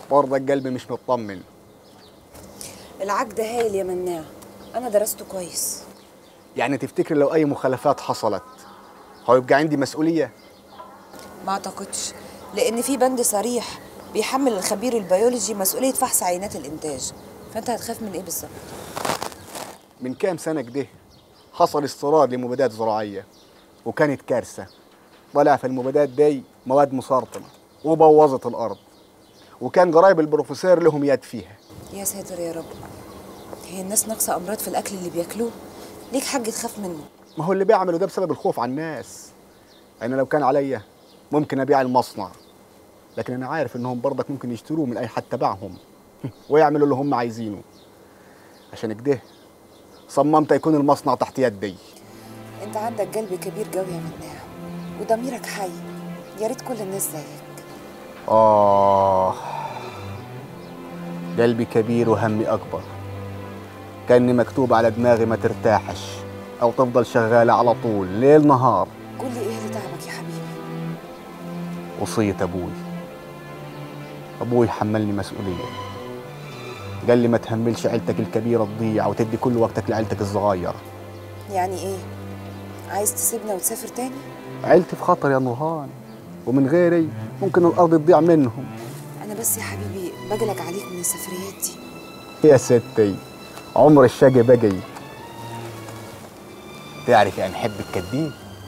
برضه القلب مش مطمن العقد هايل يا مناع انا درسته كويس يعني تفتكر لو اي مخالفات حصلت هيبقى عندي مسؤوليه ما اعتقدش لان في بند صريح بيحمل الخبير البيولوجي مسؤوليه فحص عينات الانتاج فانت هتخاف من ايه بالظبط من كام سنه كده حصل استيراد لمبيدات زراعيه وكانت كارثه طلع في المبيدات دي مواد مسرطنه وبوظت الارض وكان قرايب البروفيسور لهم يد فيها يا ساتر يا رب هي الناس ناقصه امراض في الاكل اللي بياكلوه ليك حق تخاف منه ما هو اللي بيعمله ده بسبب الخوف على الناس انا لو كان عليا ممكن ابيع المصنع لكن انا عارف انهم برضك ممكن يشتروه من اي حد تبعهم ويعملوا اللي هم عايزينه عشان كده صممت يكون المصنع تحت يدي انت عندك قلب كبير قوي يا مناع وضميرك حي يا ريت كل الناس زيك آه قلبي كبير وهمي أكبر كأني مكتوب على دماغي ما ترتاحش أو تفضل شغالة على طول ليل نهار قول لي ايه اللي تعبك يا حبيبي وصية أبوي أبوي حملني مسؤولية قال لي ما تهملش عيلتك الكبيرة تضيع وتدي كل وقتك لعيلتك الصغيرة يعني ايه عايز تسيبنا وتسافر تاني عيلتي في خطر يا نورهان ومن غيري ممكن الأرض تضيع منهم انا بس يا حبيبي بجلك عليك من السفريات دي يا ستي عمر الشقي بقي تعرف يعني حب الكدين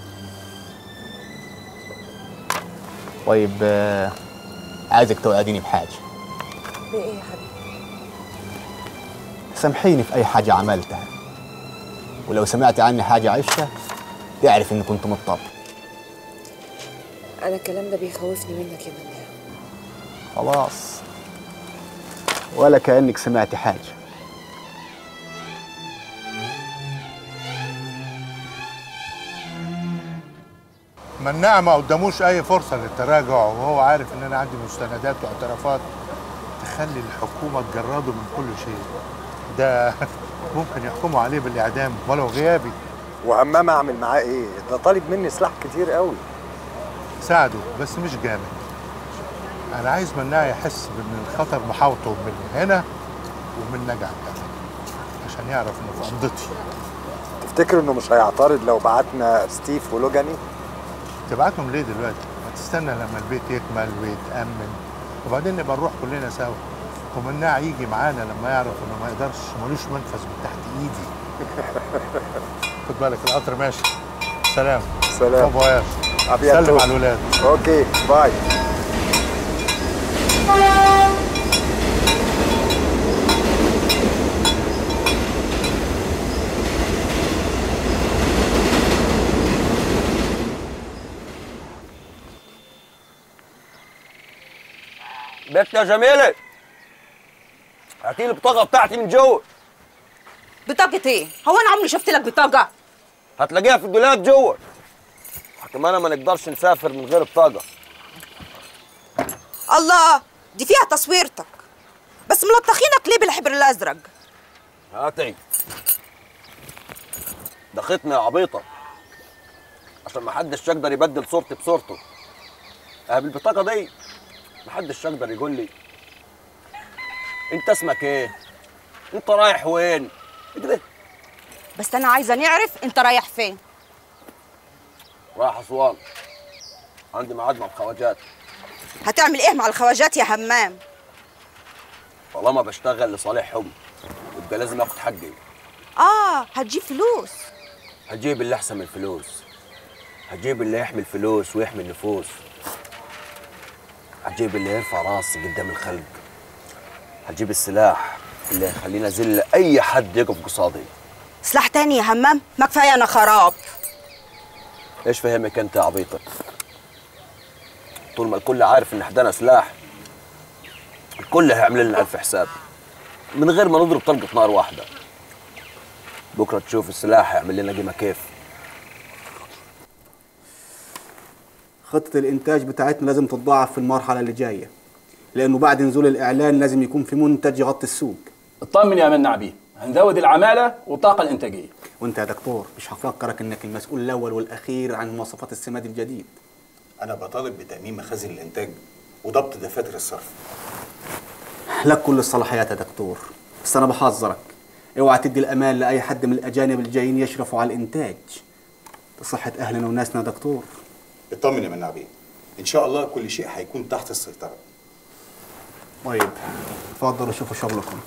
طيب آه، عايزك توعديني بحاجة بايه يا حبيبي سامحيني في أي حاجة عملتها ولو سمعت عني حاجة عشتها تعرف إني كنت مضطر انا الكلام ده بيخوفني منك يا مناع خلاص ولا كأنك سمعت حاجة مناع ما قداموش اي فرصه للتراجع وهو عارف ان انا عندي مستندات واعترافات تخلي الحكومه تجرده من كل شيء ده ممكن يحكموا عليه بالاعدام ولو غيابي وهمام اعمل معاه ايه ده طالب مني سلاح كتير قوي ساعده بس مش جامد انا عايز مناع يحس بان الخطر محاوطه من هنا ومن نجع كمان عشان يعرف انه في قبضتي تفتكر انه مش هيعترض لو بعتنا ستيف ولوجاني تبعتهم ليه دلوقتي؟ ما تستنى لما البيت يكمل ويتأمن وبعدين نبقى نروح كلنا سوا ومناع يجي معانا لما يعرف انه ما يقدرش ملوش منفذ من تحت ايدي خد بالك القطر ماشي سلام سلام. فواياج أبيض سلم توب. على الولاد اوكي باي بنت يا جميلة هاتي لي البطاقة بتاعتي من جوه بطاقة ايه؟ هو انا عمري شفت لك بطاقة؟ هتلاقيها في الدولاب جوه كمان ما نقدرش نسافر من غير بطاقة الله دي فيها تصويرتك بس ملطخينك ليه بالحبر الازرق؟ هاتي ده ختم يا عبيطة عشان ما حدش يقدر يبدل صورتي بصورته اه بالبطاقة دي ما حدش يقدر يقول لي انت اسمك ايه؟ انت رايح وين؟ كده بس انا عايزة نعرف انت رايح فين؟ رايح اسوان عندي ميعاد مع الخواجات هتعمل ايه مع الخواجات يا همام؟ طالما بشتغل لصالحهم يبقى لازم اخد حقي اه هتجيب فلوس هجيب اللي احسن من الفلوس هجيب اللي يحمل فلوس ويحمي النفوس هجيب اللي يرفع راسي قدام الخلق هجيب السلاح اللي يخليني اذل اي حد يقف قصادي سلاح تاني يا همام؟ ما كفاية انا خراب ايش فهمك انت يا عبيطه طول ما الكل عارف ان احدانا سلاح الكل هيعمل لنا الف حساب من غير ما نضرب طلقه نار واحده بكره تشوف السلاح هيعمل لنا قيمه كيف خطة الإنتاج بتاعتنا لازم تتضاعف في المرحلة اللي جاية لأنه بعد نزول الإعلان لازم يكون في منتج يغطي السوق اطمن يا منع بيه هنزود العمالة والطاقة الإنتاجية وأنت يا دكتور مش هفكرك إنك المسؤول الأول والأخير عن مواصفات السماد الجديد أنا بطالب بتأمين مخازن الإنتاج وضبط دفاتر الصرف لك كل الصلاحيات يا دكتور بس انا بحذرك اوعى تدي الامان لاي حد من الاجانب اللي جايين يشرفوا على الانتاج لصحه اهلنا وناسنا يا دكتور اطمن يا منع بيه ان شاء الله كل شيء هيكون تحت السيطره طيب اتفضلوا شوفوا شغلكم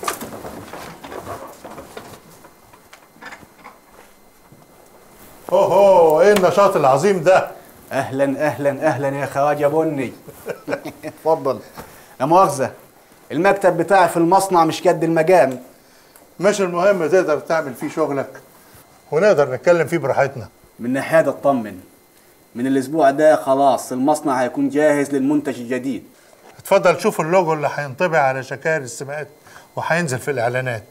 اوه ايه النشاط العظيم ده اهلا اهلا اهلا يا خواجه بني اتفضل لا مؤاخذه المكتب بتاعي في المصنع مش قد المجال مش المهم تقدر تعمل فيه شغلك ونقدر نتكلم فيه براحتنا من ناحيه ده اطمن من الاسبوع ده خلاص المصنع هيكون جاهز للمنتج الجديد اتفضل شوف اللوجو اللي هينطبع على شكاير السماءات وهينزل في الاعلانات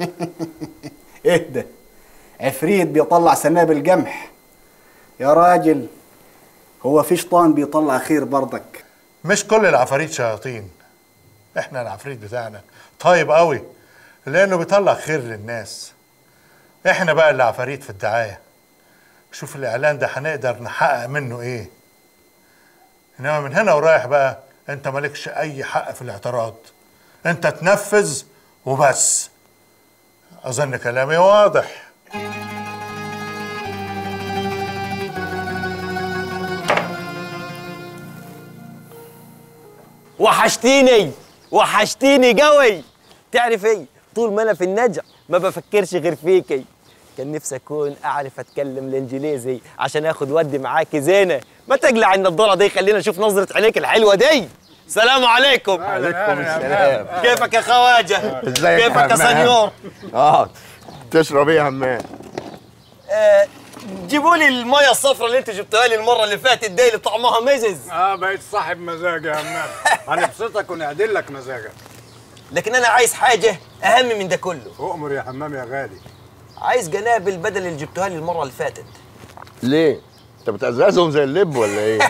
اهدى عفريت بيطلع سنابل قمح يا راجل هو في شيطان بيطلع خير برضك مش كل العفاريت شياطين احنا العفريت بتاعنا طيب قوي لانه بيطلع خير للناس احنا بقى اللي عفاريت في الدعايه شوف الاعلان ده هنقدر نحقق منه ايه انما من هنا ورايح بقى انت مالكش اي حق في الاعتراض انت تنفذ وبس اظن كلامي واضح وحشتيني وحشتيني قوي تعرف ايه طول ما انا في النجع ما بفكرش غير فيكي كان نفسي اكون اعرف اتكلم الانجليزي عشان اخد ودي معاكي زينه ما تقلع النضاره دي خلينا نشوف نظره عينيك الحلوه دي السلام عليكم عليكم السلام كيفك يا خواجه ازيك يا كيفك يا همام؟ سنيور اه تشرب ايه يا همام آه، جيبوا لي الميه الصفراء اللي انت جبتها لي المره اللي فاتت دي اللي طعمها مزز اه بقيت صاحب مزاج يا همام هنبسطك ونعدل لك مزاجك لكن انا عايز حاجه اهم من ده كله اؤمر يا همام يا غالي عايز جنابل بدل اللي جبتوها لي المره اللي فاتت ليه؟ انت بتعززهم زي اللب ولا ايه؟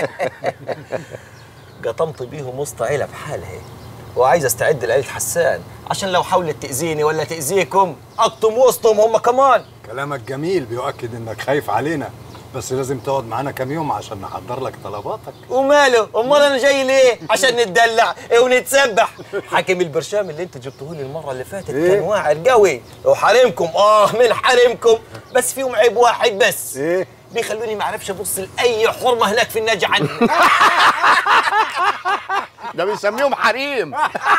قطمت بيهم وسط عيله بحالها وعايز استعد لعيله حسان عشان لو حاولت تاذيني ولا تاذيكم اقطم وسطهم هم كمان كلامك جميل بيؤكد انك خايف علينا بس لازم تقعد معانا كام يوم عشان نحضر لك طلباتك وماله امال انا جاي ليه عشان نتدلع ونتسبح حاكم البرشام اللي انت جبته لي المره اللي فاتت إيه؟ كان واعر قوي وحرمكم اه من حرمكم بس فيهم عيب واحد بس ايه بيخلوني ما اعرفش ابص لاي حرمه هناك في النجع عني ده بيسميهم حريم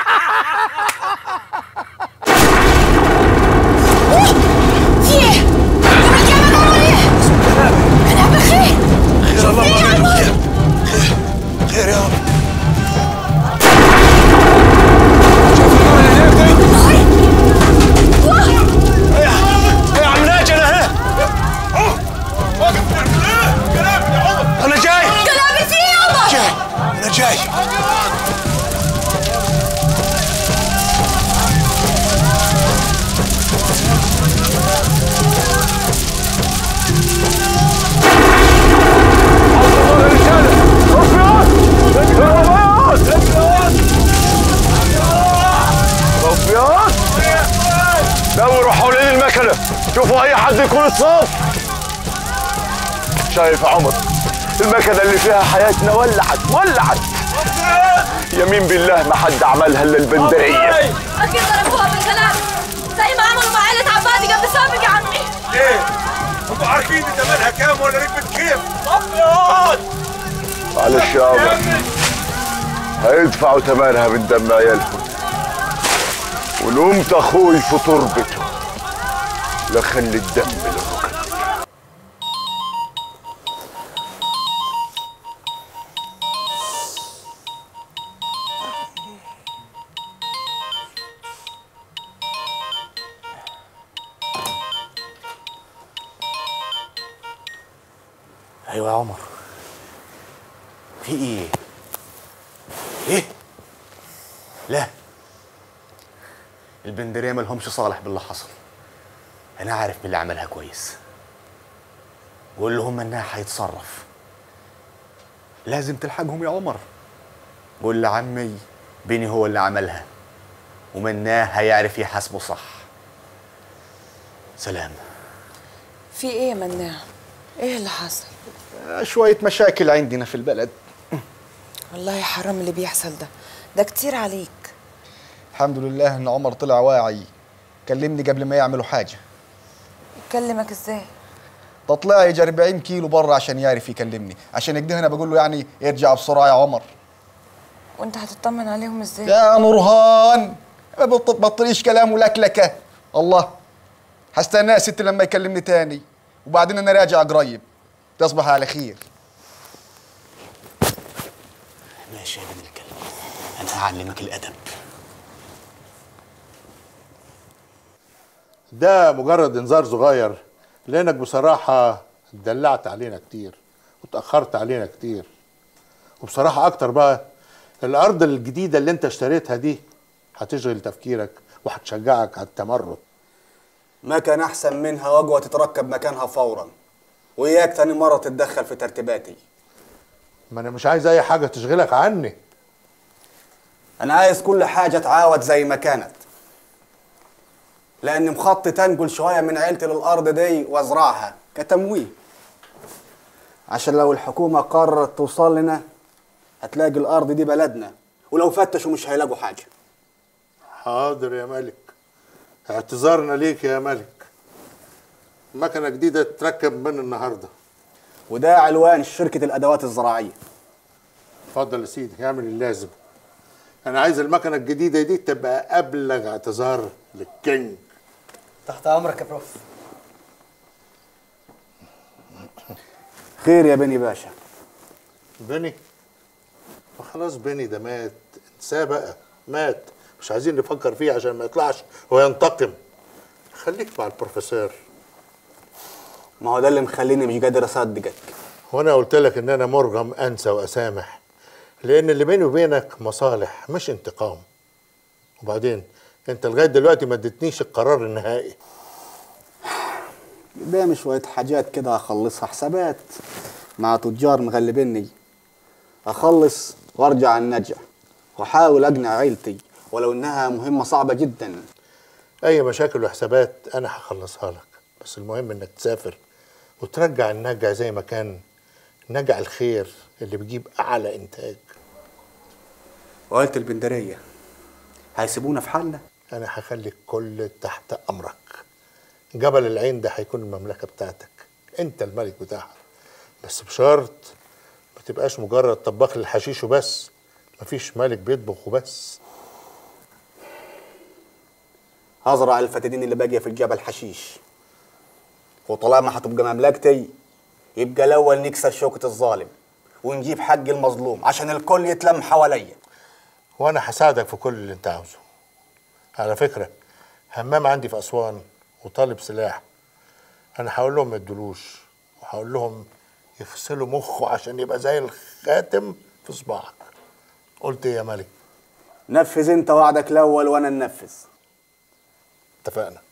في ايه؟ عمل كمان عمل ايه؟ انا عمل خير خير الله يا عمر خير يا رب يا عم ناجي انا هنا انا جاي كلامي في ايه يا عمر؟ انا جاي رفيان دوروا حوالين المكنه شوفوا اي حد يكون الصف شايف يا عمر المكنه اللي فيها حياتنا ولعت ولعت يمين بالله ما حد عملها الا البندريه اكيد ضربوها بالكلام زي ما عملوا مع عيلة عبادي قبل سابق يا عمي ليه؟ انتوا عارفين دي ثمنها كام ولا ركبت كيف؟ معلش يا عمر هيدفعوا ثمنها من دم عيالهم ولومت اخوي في تربته لخلي الدم للركب ايوه يا عمر في ايه ايه لا البندريه مالهمش صالح باللي حصل انا عارف مين اللي عملها كويس وقول لهم مناع هيتصرف لازم تلحقهم يا عمر قول لعمي بيني هو اللي عملها ومناه هيعرف يحاسبه صح سلام في ايه يا مناع ايه اللي حصل شوية مشاكل عندنا في البلد والله حرام اللي بيحصل ده ده كتير عليك الحمد لله ان عمر طلع واعي كلمني قبل ما يعملوا حاجه يكلمك ازاي تطلع يجي 40 كيلو بره عشان يعرف يكلمني عشان كده انا بقول له يعني ارجع بسرعه يا عمر وانت هتطمن عليهم ازاي يا نورهان ما بط- بطليش كلام ولكلكه الله هستناه يا ست لما يكلمني تاني وبعدين انا راجع قريب تصبح على خير ماشي يا ابن الكلب انا هعلمك الادب ده مجرد انذار صغير لانك بصراحه اتدلعت علينا كتير وتاخرت علينا كتير وبصراحه اكتر بقى الارض الجديده اللي انت اشتريتها دي هتشغل تفكيرك وهتشجعك على التمرد ما كان احسن منها وجوه تتركب مكانها فورا وإياك تاني مرة تتدخل في ترتيباتي ما انا مش عايز اي حاجه تشغلك عني أنا عايز كل حاجة تعاود زي ما كانت لأني مخطط أنقل شوية من عيلتي للأرض دي وأزرعها كتمويه عشان لو الحكومة قررت توصل لنا هتلاقي الأرض دي بلدنا ولو فتشوا مش هيلاقوا حاجة حاضر يا ملك اعتذارنا ليك يا ملك مكنه جديده تركب من النهارده وده عنوان شركة الأدوات الزراعية اتفضل يا سيدي اعمل اللازم انا عايز المكنه الجديده دي تبقى ابلغ اعتذار للكينج تحت امرك يا بروف خير يا بني باشا بني خلاص بني ده مات انساه بقى مات مش عايزين نفكر فيه عشان ما يطلعش وينتقم خليك مع البروفيسور ما هو ده اللي مخليني مش قادر أصدقك وانا قلت لك ان انا مرغم انسى واسامح لان اللي بيني وبينك مصالح مش انتقام وبعدين انت لغايه دلوقتي ما اديتنيش القرار النهائي قدامي شوية حاجات كده أخلصها حسابات مع تجار مغلبيني أخلص وأرجع النجع وأحاول أقنع عيلتي ولو إنها مهمة صعبة جدا اي مشاكل وحسابات انا هخلصها لك بس المهم انك تسافر وترجع النجع زي ما كان نجع الخير اللي بيجيب اعلى انتاج وعيلة البندرية هيسيبونا في حالنا انا هخلي الكل تحت امرك جبل العين ده هيكون المملكه بتاعتك انت الملك بتاعها بس بشرط ما تبقاش مجرد طباخ للحشيش وبس مفيش ملك بيطبخ وبس هزرع الفتدين اللي باقية في الجبل حشيش وطالما هتبقى مملكتي يبقى الأول نكسر شوكة الظالم ونجيب حق المظلوم عشان الكل يتلم حواليا وانا هساعدك في كل اللي انت عاوزه على فكره همام عندي في اسوان وطالب سلاح انا هقول لهم ما يدلوش وهقول لهم يغسلوا مخه عشان يبقى زي الخاتم في صباعك قلت ايه يا ملك نفذ انت وعدك الأول وأنا ننفذ اتفقنا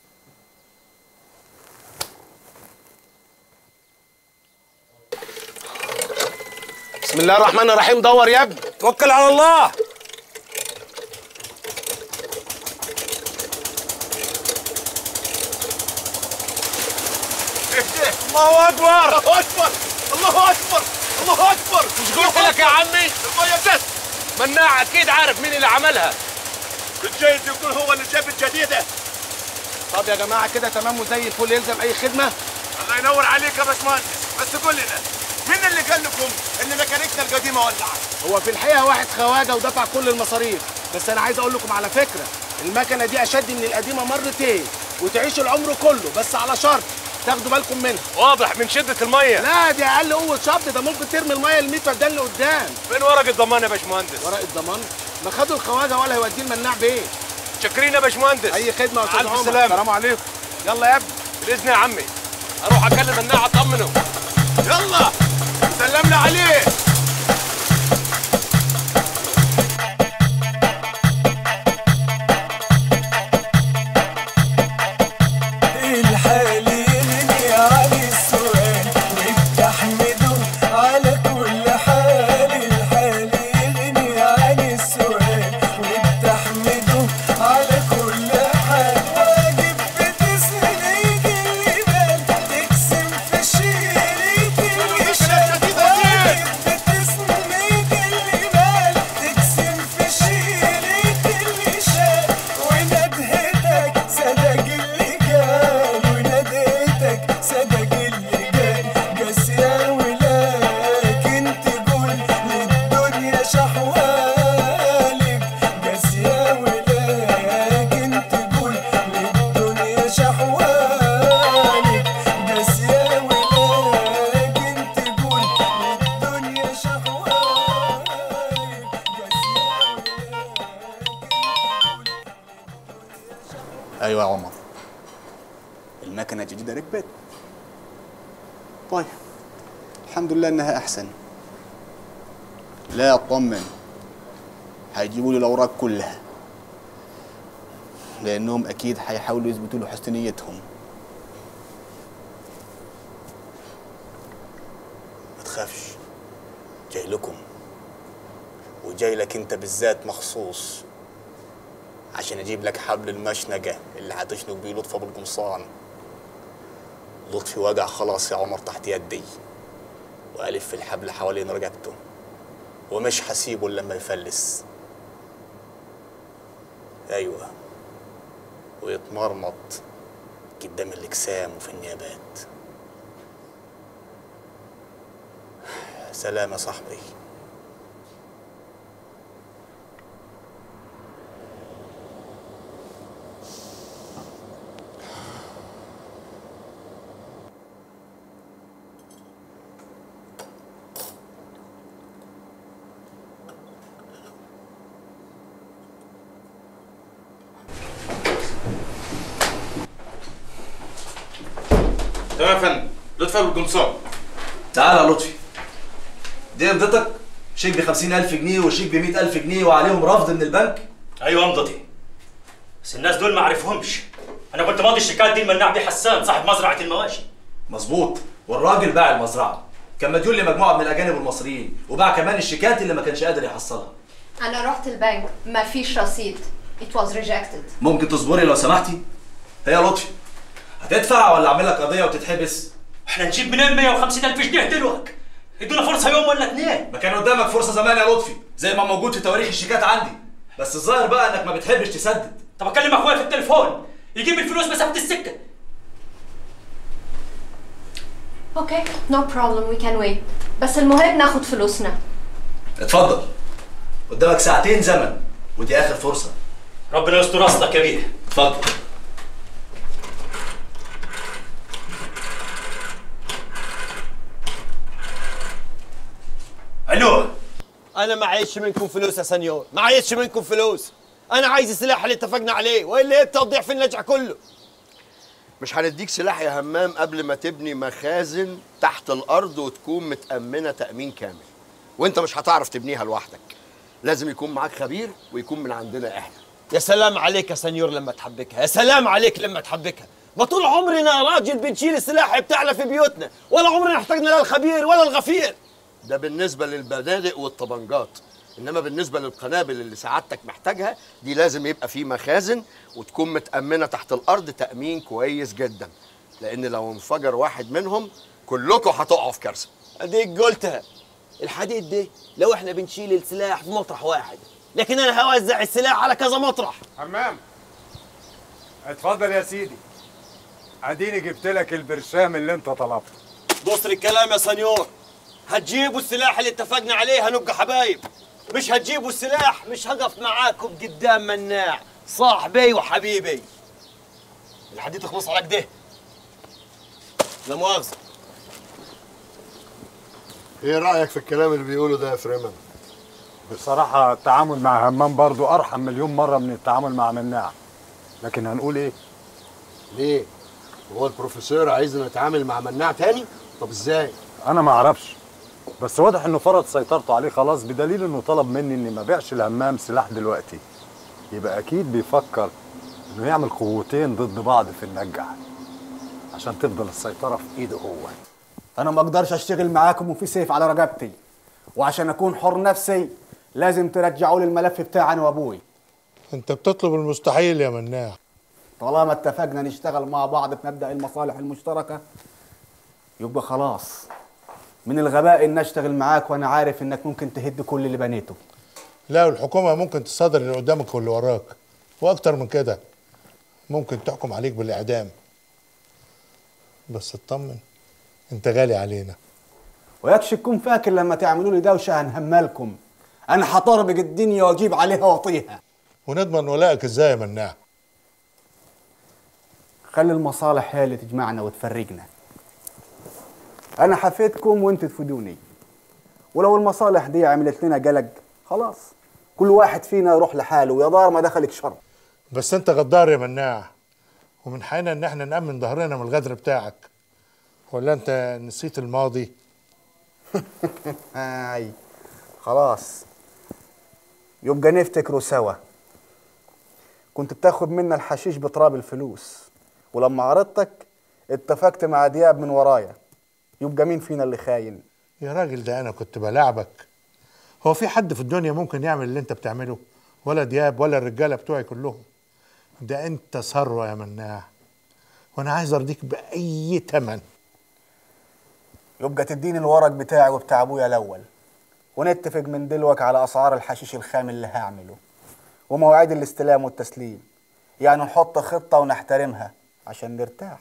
بسم الله الرحمن الرحيم دور يا ابني توكل على الله الله اكبر الله اكبر الله اكبر الله اكبر مش قلت لك يا عمي الميه بس مناع اكيد عارف مين اللي عملها الجيد يكون هو اللي جاب الجديده طب يا جماعه كده تمام وزي الفل يلزم اي خدمه الله ينور عليك يا باشمهندس بس قول لنا مين اللي قال لكم ان ميكانيكنا القديمه ولعت هو في الحقيقه واحد خواجه ودفع كل المصاريف بس انا عايز اقول لكم على فكره المكنه دي اشد من القديمه مرتين وتعيش العمر كله بس على شرط تاخدوا بالكم منها واضح من شده الميه لا دي اقل قوه شط ده ممكن ترمي الميه ال 100 فدان لقدام فين ورق الضمان يا باشمهندس ورق الضمان ما خدوا الخواجه ولا هيوديه المناع بايه شكرين يا باشمهندس اي خدمه يا استاذ الف عمر سلامه السلام عليكم يلا يا ابني باذن يا عمي اروح اكلم مناع اطمنه يلا سلمنا عليه الحال يغني عن السؤال وبتحمده على كل حال الحال يغني عن السؤال وبتحمده على كل حال واجب بتسهل يجي اللي بال تقسم في شيء يجي اللي شال واجب ايوه يا عمر المكنه الجديده ركبت طيب الحمد لله انها احسن لا اطمن هيجيبوا لي الاوراق كلها لانهم اكيد هيحاولوا يثبتوا له حسن نيتهم ما تخافش جاي لكم وجاي لك انت بالذات مخصوص عشان اجيب لك حبل المشنقه اللي هتشنق بيه لطفي ابو القمصان لطفي وجع خلاص يا عمر تحت يدي والف الحبل حوالين رقبته ومش هسيبه إلا لما يفلس ايوه ويتمرمط قدام الاجسام وفي النيابات سلام يا صاحبي تمام يا فندم لطفي ابو القمصان تعال يا لطفي دي امضتك شيك ب 50000 جنيه وشيك ب 100000 جنيه وعليهم رفض من البنك ايوه امضتي بس الناس دول ما اعرفهمش انا كنت ماضي الشيكات دي لمناع بيه حسان صاحب مزرعه المواشي مظبوط والراجل باع المزرعه كان مديون لمجموعه من الاجانب والمصريين وباع كمان الشيكات اللي ما كانش قادر يحصلها انا رحت البنك ما فيش رصيد it was rejected ممكن تصبري لو سمحتي هي لطفي هتدفع ولا اعمل لك قضيه وتتحبس احنا نجيب منين 150 الف جنيه دلوقتي ادونا فرصه يوم ولا اتنين ما كان قدامك فرصه زمان يا لطفي زي ما موجود في تواريخ الشيكات عندي بس الظاهر بقى انك ما بتحبش تسدد طب اكلم اخويا في التليفون يجيب الفلوس مسافه السكه اوكي no problem we can wait بس المهم ناخد فلوسنا اتفضل قدامك ساعتين زمن ودي اخر فرصه ربنا يستر اصلك يا بيه اتفضل الو انا ما عايزش منكم فلوس يا سنيور ما عايزش منكم فلوس انا عايز السلاح اللي اتفقنا عليه والا انت تضيع في النجع كله مش هنديك سلاح يا همام قبل ما تبني مخازن تحت الارض وتكون متامنه تامين كامل وانت مش هتعرف تبنيها لوحدك لازم يكون معاك خبير ويكون من عندنا احنا يا سلام عليك يا سنيور لما تحبكها يا سلام عليك لما تحبكها ما طول عمرنا راجل بنشيل السلاح بتاعنا في بيوتنا ولا عمرنا احتاجنا لا الخبير ولا الغفير ده بالنسبه للبنادق والطبنجات انما بالنسبه للقنابل اللي سعادتك محتاجها دي لازم يبقى في مخازن وتكون متامنه تحت الارض تامين كويس جدا لان لو انفجر واحد منهم كلكم هتقعوا في كارثه اديك قلتها الحديد دي لو احنا بنشيل السلاح في مطرح واحد لكن انا هوزع السلاح على كذا مطرح حمام اتفضل يا سيدي اديني جبت لك البرشام اللي انت طلبته بص الكلام يا سنيور هتجيبوا السلاح اللي اتفقنا عليه هنبقى حبايب مش هتجيبوا السلاح مش هقف معاكم قدام مناع صاحبي وحبيبي الحديد يخلص على كده لا مؤاخذة ايه رايك في الكلام اللي بيقوله ده يا فريمان بصراحة التعامل مع همام برضو أرحم مليون مرة من التعامل مع مناع لكن هنقول إيه؟ ليه هو البروفيسور عايزنا نتعامل مع مناع تاني طب ازاي أنا ما أعرفش بس واضح إنه فرض سيطرته عليه خلاص بدليل إنه طلب مني إني ما بيعش الهمام سلاح دلوقتي يبقى أكيد بيفكر إنه يعمل قوتين ضد بعض في النجع عشان تفضل السيطرة في إيده هو انا ما اقدرش اشتغل معاكم وفي سيف على رقبتي وعشان اكون حر نفسي لازم ترجعوا لي الملف بتاعي انا وابوي انت بتطلب المستحيل يا مناع طالما اتفقنا نشتغل مع بعض في مبدا المصالح المشتركه يبقى خلاص من الغباء ان اشتغل معاك وانا عارف انك ممكن تهد كل اللي بنيته لا والحكومة ممكن تصادر اللي قدامك واللي وراك وأكتر من كده ممكن تحكم عليك بالإعدام بس اطمن أنت غالي علينا ويكش تكون فاكر لما تعملوا لي دوشه هنهملكم انا هطربق الدنيا واجيب عليها واطيها ونضمن ولائك إزاي يا مناع خلي المصالح هي اللي تجمعنا وتفرقنا انا حفيدكم وانتوا تفيدوني ولو المصالح دي عملت لنا قلق خلاص كل واحد فينا يروح لحاله ويا دار ما دخلك شر بس أنت غدار يا مناع ومن حقنا ان احنا نأمن ظهرنا من الغدر بتاعك ولا انت نسيت الماضي هاي خلاص يبقى نفتكروا سوا كنت بتاخد منا الحشيش بتراب الفلوس ولما عرضتك اتفقت مع دياب من ورايا يبقى مين فينا اللي خاين يا راجل ده انا كنت بلاعبك هو في حد في الدنيا ممكن يعمل اللي انت بتعمله ولا دياب ولا الرجاله بتوعي كلهم ده انت ثروه يا مناع وانا عايز ارضيك باي تمن يبقى تديني الورق بتاعي وبتاع ابويا الاول ونتفق من دلوك على اسعار الحشيش الخام اللي هعمله ومواعيد الاستلام والتسليم يعني نحط خطه ونحترمها عشان نرتاح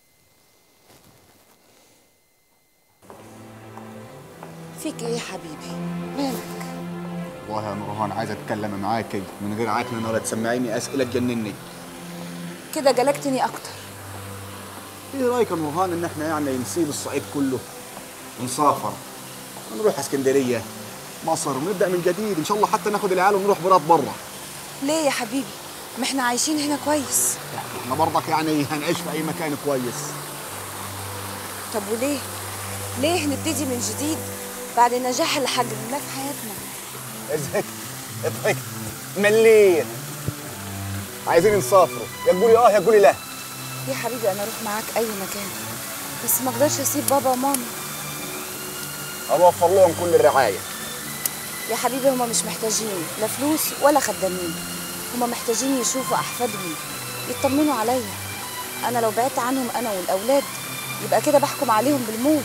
فيك ايه يا حبيبي مالك والله يا نورهان عايز اتكلم معاكي من غير عكنن ولا تسمعيني اسئله تجنني كده جلكتني اكتر ايه رايك يا نورهان ان احنا يعني نسيب الصعيد كله ونسافر ونروح اسكندريه مصر ونبدا من جديد ان شاء الله حتى ناخد العيال ونروح بلاد بره ليه يا حبيبي ما احنا عايشين هنا كويس احنا برضك يعني هنعيش في اي مكان كويس طب وليه ليه نبتدي من جديد بعد النجاح اللي حققناه في حياتنا ازهك اضحك مليت عايزين نسافروا يا تقولي اه يا تقولي لا يا حبيبي انا اروح معاك اي مكان بس ما اقدرش اسيب بابا وماما اوفر لهم كل الرعايه يا حبيبي هما مش محتاجين لا فلوس ولا خدامين هما محتاجين يشوفوا احفادهم يطمنوا عليا انا لو بعدت عنهم انا والاولاد يبقى كده بحكم عليهم بالموت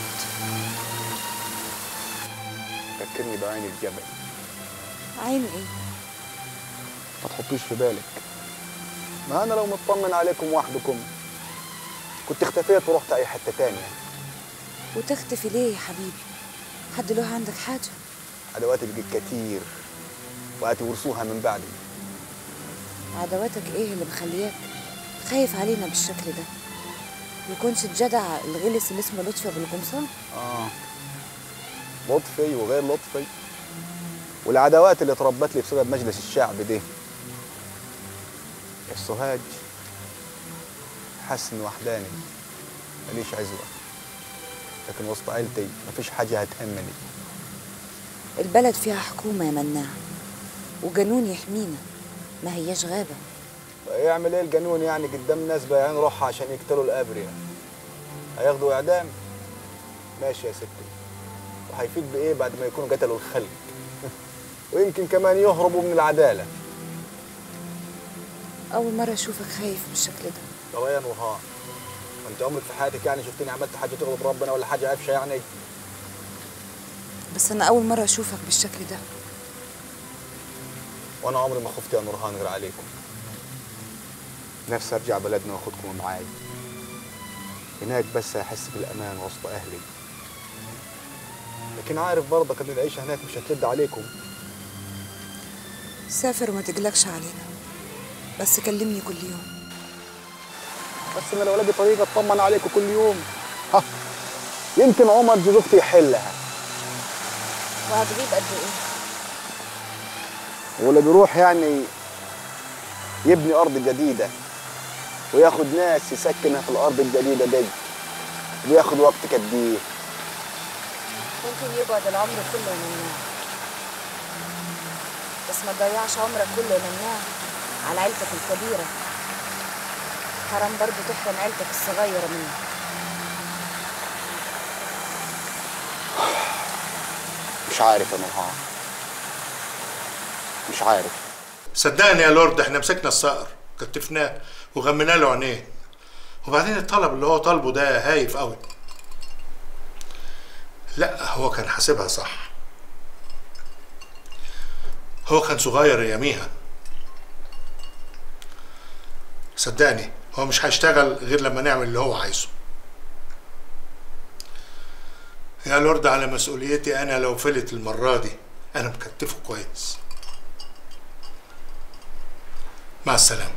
فكرني بعين الجبل عين ايه ما تحطيش في بالك ما انا لو مطمن عليكم وحدكم كنت اختفيت ورحت اي حته تانية وتختفي ليه يا حبيبي حد له عندك حاجه ادواتك دي كتير وهتورثوها من بعدي عدواتك ايه اللي مخلياك خايف علينا بالشكل ده يكونش الجدع الغلس اللي اسمه لطفي ابو القمصان اه لطفي وغير لطفي والعداوات اللي اتربت لي بسبب مجلس الشعب دي السوهاج حاسس اني وحداني ماليش عزوه لكن وسط عيلتي مفيش حاجه هتأمني البلد فيها حكومه يا مناع وجنون يحمينا ما هياش غابه يعمل ايه الجنون يعني قدام ناس بايعين روحها عشان يقتلوا الابرياء هياخدوا اعدام ماشي يا ستي وهيفيد بايه بعد ما يكونوا قتلوا الخلق ويمكن كمان يهربوا من العداله اول مره اشوفك خايف بالشكل ده طب يا نورهان انت عمرك في حياتك يعني شفتني عملت حاجه تغضب ربنا ولا حاجه عفشه يعني بس انا اول مره اشوفك بالشكل ده وانا عمري ما خفت يا نورهان غير عليكم نفسي ارجع بلدنا واخدكم معاي هناك بس هحس بالامان وسط اهلي لكن عارف برضك ان العيشه هناك مش هتلد عليكم سافر وما تقلقش علينا بس كلمني كل يوم بس انا لو الاقي طريقه اطمن عليكم كل يوم ها يمكن عمر جوز اختي يحلها وهتغيب قد ايه ولا بيروح يعني يبني ارض جديده وياخد ناس يسكنها في الارض الجديده دي بياخد وقت كتير ممكن يقعد العمر كله مناع بس ما تضيعش عمرك كله مناع على عيلتك الكبيرة حرام برضه تحرم عيلتك الصغيرة منك مش عارف يا نورهان مش عارف صدقني يا لورد احنا مسكنا الصقر كتفناه وغمينا له عينيه وبعدين الطلب اللي هو طالبه ده هايف قوي لا هو كان حاسبها صح هو كان صغير اياميها صدقني هو مش هيشتغل غير لما نعمل اللي هو عايزه يا لورد على مسؤوليتي انا لو فلت المره دي انا مكتفه كويس مع السلامه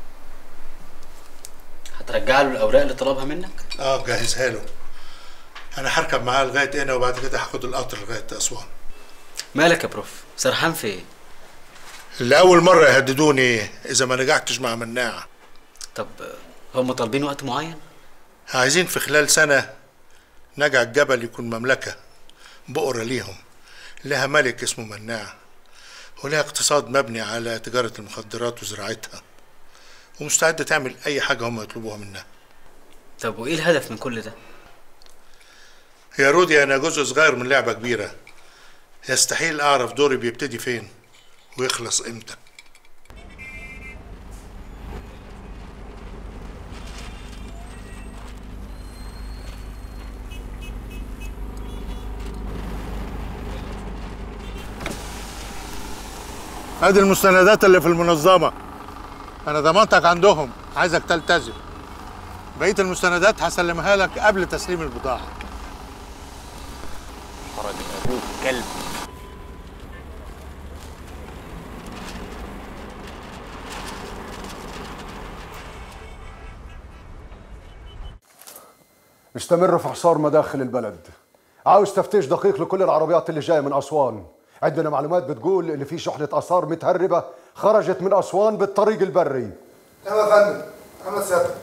هترجع له الاوراق اللي طلبها منك اه جهزها له انا هركب معاه لغايه هنا وبعد كده هاخد القطر لغايه اسوان مالك يا بروف سرحان في ايه اللي اول مره يهددوني اذا ما نجحتش مع مناعه طب هم طالبين وقت معين عايزين في خلال سنة نجع الجبل يكون مملكة بؤرة ليهم لها ملك اسمه مناع ولها اقتصاد مبني على تجارة المخدرات وزراعتها ومستعدة تعمل أي حاجة هم يطلبوها منها طب وايه الهدف من كل ده يا رودي أنا جزء صغير من لعبة كبيرة يستحيل أعرف دوري بيبتدي فين ويخلص إمتى ادي المستندات اللي في المنظمة أنا ضمانتك عندهم عايزك تلتزم بقية المستندات هسلمها لك قبل تسليم البضاعة فرج ابوك كلب استمر في حصار مداخل البلد عاوز تفتيش دقيق لكل العربيات اللي جايه من اسوان عندنا معلومات بتقول ان في شحنه اثار متهربه خرجت من اسوان بالطريق البري تمام يا فندم محمد سيادتك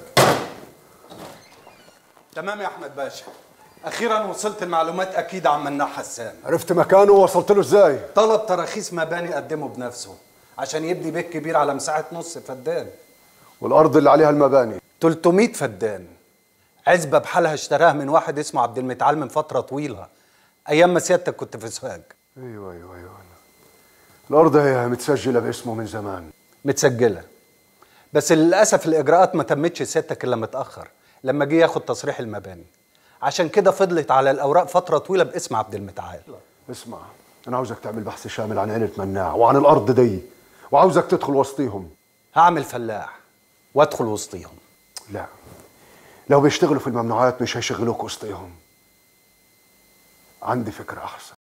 تمام يا احمد باشا اخيرا وصلت المعلومات اكيد عن مناع حسان عرفت مكانه ووصلت له ازاي طلب تراخيص مباني قدمه بنفسه عشان يبني بيت كبير على مساحه نص فدان والارض اللي عليها المباني 300 فدان عزبه بحالها اشتراها من واحد اسمه عبد المتعال من فتره طويله ايام ما سيادتك كنت في سوهاج ايوه ايوه ايوه الارض هي متسجله باسمه من زمان متسجله بس للاسف الاجراءات ما تمتش سيادتك الا متاخر لما جه ياخد تصريح المباني عشان كده فضلت على الاوراق فتره طويله باسم عبد المتعال اسمع انا عاوزك تعمل بحث شامل عن عيله مناع وعن الارض دي وعاوزك تدخل وسطيهم هعمل فلاح وادخل وسطيهم لا لو بيشتغلوا في الممنوعات مش هيشغلوك وسطيهم عندي فكره احسن